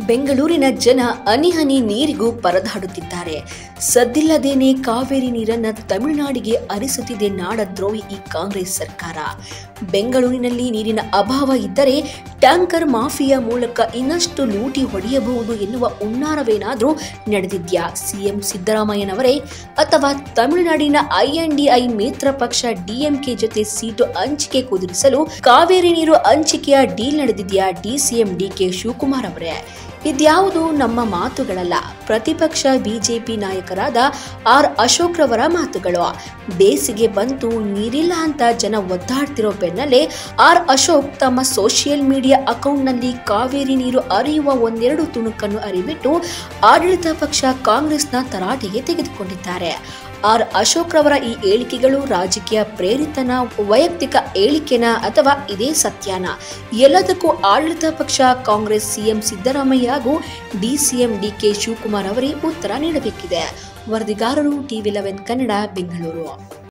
ಬೆಂಗಳೂರಿನ ಜನ ಹನಿ ಹನಿ ನೀರಿಗೂ ಪರದಾಡುತ್ತಿದ್ದಾರೆ ಸದ್ದಿಲ್ಲದೇನೆ ಕಾವೇರಿ ನೀರನ್ನ ತಮಿಳುನಾಡಿಗೆ ಹರಿಸುತ್ತಿದೆ ನಾಡದ್ರೋಹಿ ಈ ಕಾಂಗ್ರೆಸ್ ಸರ್ಕಾರ ಬೆಂಗಳೂರಿನಲ್ಲಿ ನೀರಿನ ಅಭಾವ ಇದ್ದರೆ ಟ್ಯಾಂಕರ್ ಮಾಫಿಯಾ ಮೂಲಕ ಇನ್ನಷ್ಟು ಲೂಟಿ ಹೊಡೆಯಬಹುದು ಎನ್ನುವ ಹುನ್ನಾರವೇನಾದರೂ ನಡೆದಿದ್ಯಾ ಸಿಎಂ ಸಿದ್ದರಾಮಯ್ಯನವರೇ ಅಥವಾ ತಮಿಳುನಾಡಿನ ಐಎನ್ಡಿಐ ಮಿತ್ರ ಪಕ್ಷ ಡಿಎಂಕೆ ಜೊತೆ ಸೀಟು ಹಂಚಿಕೆ ಕುದುರಿಸಲು ಕಾವೇರಿ ನೀರು ಹಂಚಿಕೆಯ ಡೀಲ್ ನಡೆದಿದೆಯಾ ಡಿಸಿಎಂ ಡಿಕೆ ಶಿವಕುಮಾರ್ ಅವರೇ ಇದ್ಯಾವುದು ನಮ್ಮ ಮಾತುಗಳಲ್ಲ ಪ್ರತಿಪಕ್ಷ ಬಿಜೆಪಿ ನಾಯಕರಾದ ಆರ್ ಅಶೋಕ್ ರವರ ಮಾತುಗಳು ಬೇಸಿಗೆ ಬಂತು ನೀರಿಲ್ಲ ಅಂತ ಜನ ಒದ್ದಾಡ್ತಿರೋ ಬೆನ್ನಲ್ಲೇ ಆರ್ ಅಶೋಕ್ ತಮ್ಮ ಸೋಷಿಯಲ್ ಮೀಡಿಯಾ ಅಕೌಂಟ್ನಲ್ಲಿ ಕಾವೇರಿ ನೀರು ಹರಿಯುವ ಒಂದೆರಡು ತುಣುಕನ್ನು ಅರಿಬಿಟ್ಟು ಆಡಳಿತ ಪಕ್ಷ ಕಾಂಗ್ರೆಸ್ನ ತರಾಟೆಗೆ ತೆಗೆದುಕೊಂಡಿದ್ದಾರೆ ಆರ್ ಅಶೋಕ್ ರವರ ಈ ಹೇಳಿಕೆಗಳು ರಾಜಕೀಯ ಪ್ರೇರಿತನ ವೈಯಕ್ತಿಕ ಹೇಳಿಕೆನ ಅಥವಾ ಇದೇ ಸತ್ಯನ ಎಲ್ಲದಕ್ಕೂ ಆಡಳಿತ ಪಕ್ಷ ಕಾಂಗ್ರೆಸ್ ಸಿಎಂ ಸಿದ್ದರಾಮಯ್ಯ ಹಾಗೂ ಡಿಸಿಎಂ ಡಿಕೆ ಶಿವಕುಮಾರ್ ಅವರೇ ಉತ್ತರ ನೀಡಬೇಕಿದೆ ವರದಿಗಾರರು ಟಿವಿ ಲೆವೆನ್ ಕನ್ನಡ ಬೆಂಗಳೂರು